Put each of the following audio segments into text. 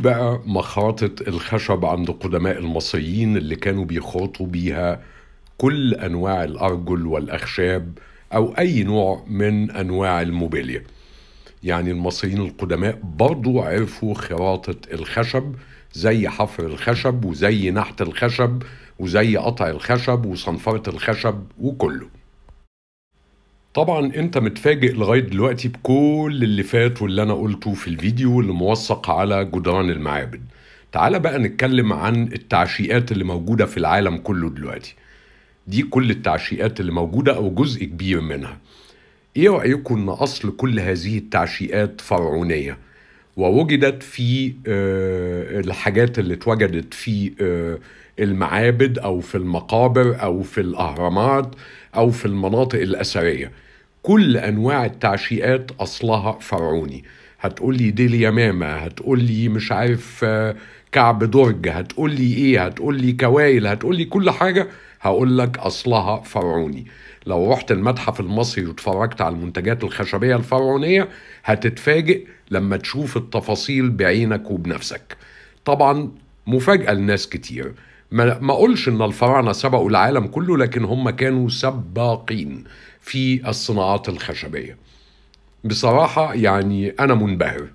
بقى مخاطة الخشب عند قدماء المصريين اللي كانوا بيخاطوا بيها كل أنواع الأرجل والأخشاب أو أي نوع من أنواع الموبيليا يعني المصريين القدماء برضو عرفوا خراطة الخشب زي حفر الخشب وزي نحت الخشب وزي قطع الخشب وصنفرة الخشب وكله طبعا انت متفاجئ لغاية دلوقتي بكل اللي فات واللي انا قلته في الفيديو اللي موثق على جدران المعابد تعال بقى نتكلم عن التعشيقات اللي موجودة في العالم كله دلوقتي دي كل التعشيقات اللي موجودة او جزء كبير منها ايه رأيكم ان اصل كل هذه التعشيقات فرعونية ووجدت في آه، الحاجات اللي اتوجدت في آه، المعابد او في المقابر او في الاهرامات او في المناطق الاثريه كل انواع التعشيقات اصلها فرعوني هتقول لي ديل يمامه هتقول لي مش عارف آه، كعب درج هتقول لي ايه هتقول لي كوايل هتقول لي كل حاجه هقول لك اصلها فرعوني لو رحت المتحف المصري واتفرجت على المنتجات الخشبيه الفرعونيه هتتفاجئ لما تشوف التفاصيل بعينك وبنفسك طبعا مفاجاه لناس كتير ما ما اقولش ان الفراعنه سبقوا العالم كله لكن هم كانوا سباقين في الصناعات الخشبيه بصراحه يعني انا منبهر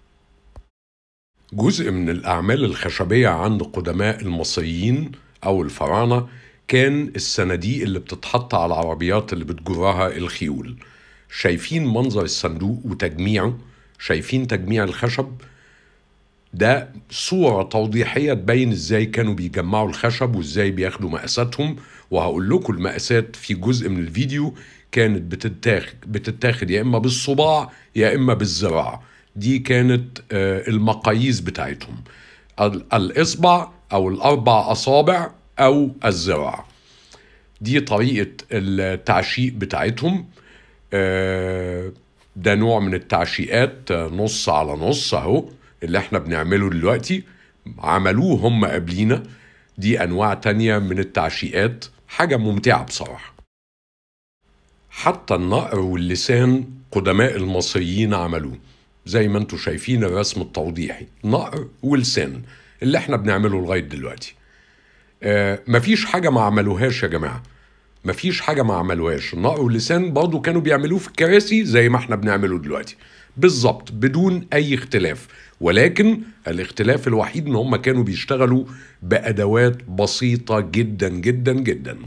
جزء من الاعمال الخشبيه عند قدماء المصريين او الفراعنه كان الصناديق اللي بتتحط على العربيات اللي بتجرها الخيول شايفين منظر الصندوق وتجميعه شايفين تجميع الخشب ده صورة توضيحية تبين ازاي كانوا بيجمعوا الخشب وازاي بياخدوا مقاساتهم وهقول لكم المقاسات في جزء من الفيديو كانت بتتاخد بتتاخد يا اما بالصباع يا اما بالذراع دي كانت آه، المقاييس بتاعتهم ال- الاصبع او الاربع اصابع او الذراع دي طريقة التعشيق بتاعتهم آه، ده نوع من التعشيقات آه، نص على نص اهو اللي احنا بنعمله دلوقتي عملوه هم قبلينا دي انواع تانية من التعشيقات حاجة ممتعة بصراحة حتى النقر واللسان قدماء المصريين عملوه زي ما انتم شايفين الرسم التوضيحي نقر ولسان اللي احنا بنعمله لغاية دلوقتي آه مفيش حاجة ما عملوهاش يا جماعة مفيش حاجة ما عملوهاش النقر واللسان برضو كانوا بيعملوه في الكراسي زي ما احنا بنعمله دلوقتي بالظبط بدون أي اختلاف ولكن الاختلاف الوحيد ان هم كانوا بيشتغلوا بأدوات بسيطة جدا جدا جدا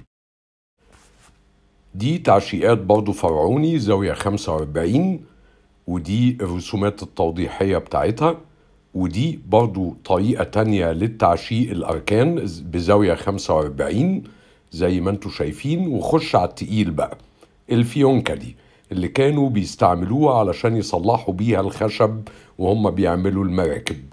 دي تعشيقات برضو فرعوني زاوية 45 ودي الرسومات التوضيحية بتاعتها ودي برضو طريقة تانية للتعشيق الأركان بزاوية 45 زي ما انتوا شايفين وخش على التقيل بقى الفيونكة دي اللي كانوا بيستعملوها علشان يصلحوا بيها الخشب وهم بيعملوا المراكب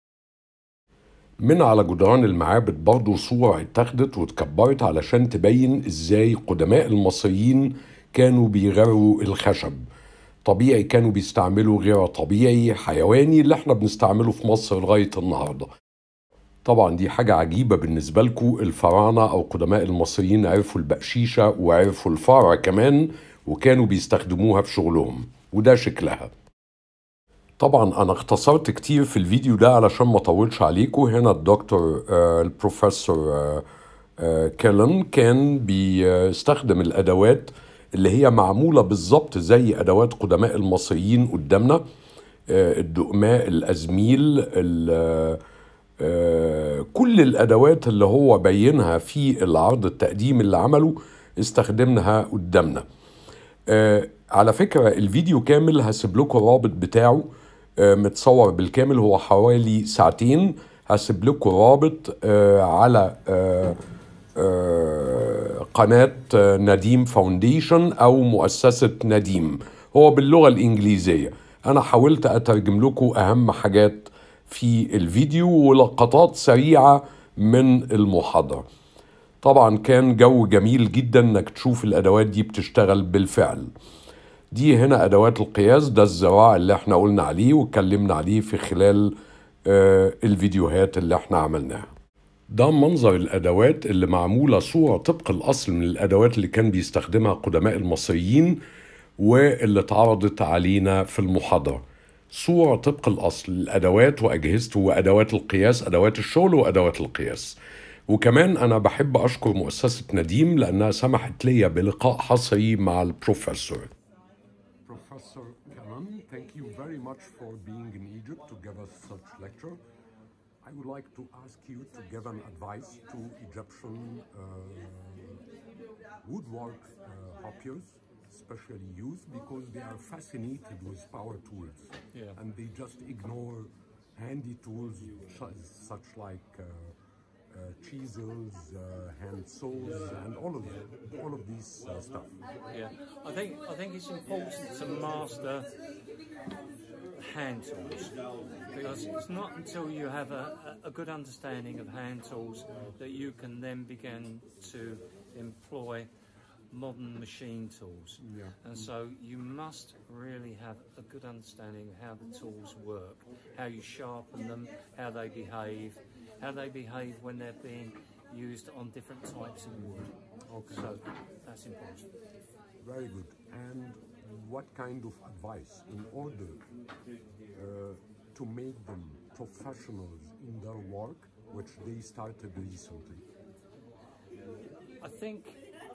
من على جدران المعابد برضو صورة اتاخدت واتكبرت علشان تبين ازاي قدماء المصريين كانوا بيغروا الخشب طبيعي كانوا بيستعملوا غير طبيعي حيواني اللي احنا بنستعمله في مصر لغاية النهاردة طبعا دي حاجة عجيبة بالنسبة لكم الفراعنة أو قدماء المصريين عرفوا البقشيشة وعرفوا الفارة كمان وكانوا بيستخدموها في شغلهم وده شكلها طبعا أنا اختصرت كتير في الفيديو ده علشان ما أطولش عليكم هنا الدكتور آه البروفيسور آه آه كيلن كان بيستخدم الأدوات اللي هي معمولة بالظبط زي أدوات قدماء المصريين قدامنا آه الدقماء الأزميل ال- آه، كل الادوات اللي هو بينها في العرض التقديم اللي عمله استخدمناها قدامنا آه، على فكره الفيديو كامل هسيب لكم الرابط بتاعه آه، متصور بالكامل هو حوالي ساعتين هسيب لكم الرابط آه، على آه، آه، قناة آه، نديم فاونديشن أو مؤسسة نديم هو باللغة الإنجليزية أنا حاولت أترجم لكم أهم حاجات في الفيديو ولقطات سريعة من المحاضرة طبعا كان جو جميل جدا انك تشوف الادوات دي بتشتغل بالفعل دي هنا ادوات القياس ده الذراع اللي احنا قلنا عليه واتكلمنا عليه في خلال آه الفيديوهات اللي احنا عملناها ده منظر الادوات اللي معموله صوره طبق الاصل من الادوات اللي كان بيستخدمها قدماء المصريين واللي اتعرضت علينا في المحاضره صورة طبق الأصل الأدوات وأجهزته وأدوات القياس أدوات الشغل وأدوات القياس وكمان أنا بحب أشكر مؤسسة نديم لأنها سمحت لي بلقاء حصري مع البروفيسور Professor Kalam, thank you very much for being in Egypt to give us such lecture. I would like to ask you to give an advice to Egyptian uh, woodwork uh, hoppiers, especially youth, because they are fascinated with power tools Yeah. and they just ignore handy tools such, such like uh, uh, chisels, uh, hand saws, and all of all of these uh, stuff. Yeah, I think I think it's important to master hand tools because it's not until you have a, a a good understanding of hand tools that you can then begin to employ modern machine tools. Yeah. And so you must really have a good understanding of how the tools work, how you sharpen them, how they behave, how they behave when they're being used on different types of wood. Okay. So that's important. Very good. And what kind of advice in order uh, to make them professionals in their work, which they started recently? I think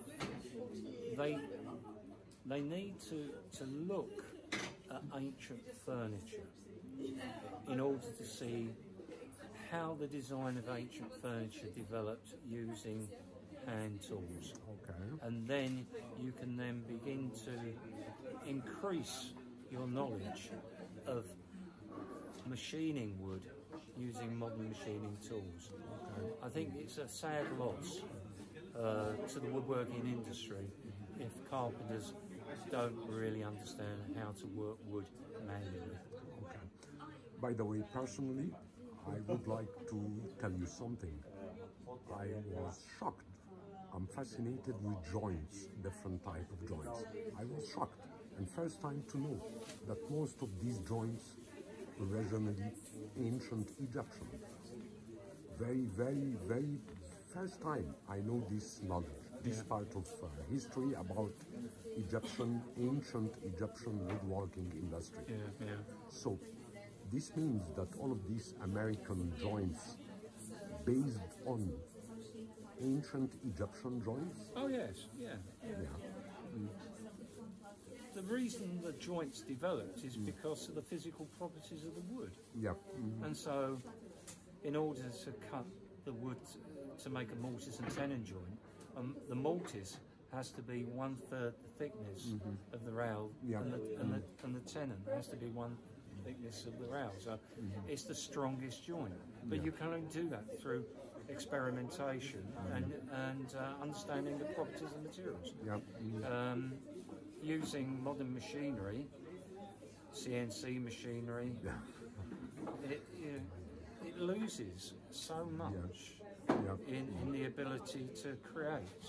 they they need to, to look at ancient furniture in order to see how the design of ancient furniture developed using hand tools. Okay. And then you can then begin to increase your knowledge of machining wood using modern machining tools. I think it's a sad loss uh, to the woodworking industry if carpenters don't really understand how to work wood manually. Okay. By the way, personally, I would like to tell you something. I was shocked. I'm fascinated with joints, different type of joints. I was shocked, and first time to know that most of these joints originally ancient Egyptian. Very, very, very first time I know this knowledge, this part of uh, history about Egyptian, ancient Egyptian woodworking industry. Yeah, yeah. So this means that all of these American joints based on ancient Egyptian joints. Oh yes, yeah. Yeah. The reason the joints developed is because of the physical properties of the wood. Yeah. mm, And so, in order to cut the wood to make a mortise and tenon joint, um, the mortise has to be one third the thickness of the rail, Yeah. and, the, and, the, and the tenon has to be one thickness of the rail. So, it's the strongest joint. But you can only do that through experimentation and, and uh, understanding the properties of the materials Yeah. mm, um, using modern machinery, CNC machinery, it, you know, it loses so much Yeah. in, in the ability to create.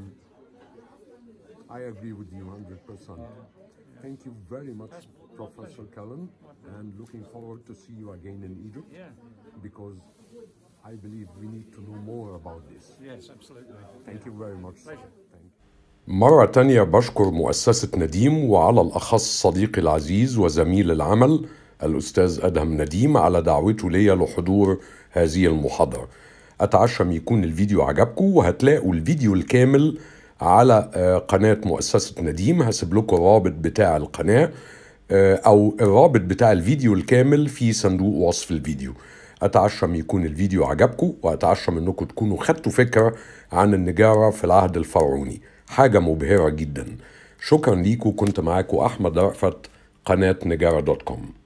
I agree with you 100%. Thank you very much, That's my Professor pleasure. Cullen, and looking forward to see you again in Egypt Yeah, because I believe we need to know more about this. yes, absolutely. Thank you very much. Pleasure. Thank you. مرة تانية بشكر مؤسسة نديم وعلى الأخص صديقي العزيز وزميل العمل الأستاذ أدهم نديم على دعوته لي لحضور هذه المحاضرة أتعشم يكون الفيديو عجبكم وهتلاقوا الفيديو الكامل على آه، قناة مؤسسة نديم هسيب لكم الرابط بتاع القناة آه، أو الرابط بتاع الفيديو الكامل في صندوق وصف الفيديو أتعشم يكون الفيديو عجبكم وأتعشم أنكم تكونوا خدتوا فكرة عن النجارة في العهد الفرعوني حاجة مبهرة جدا شكرا ليكم كنت معاكم أحمد رأفت قناة نجارة دوت كوم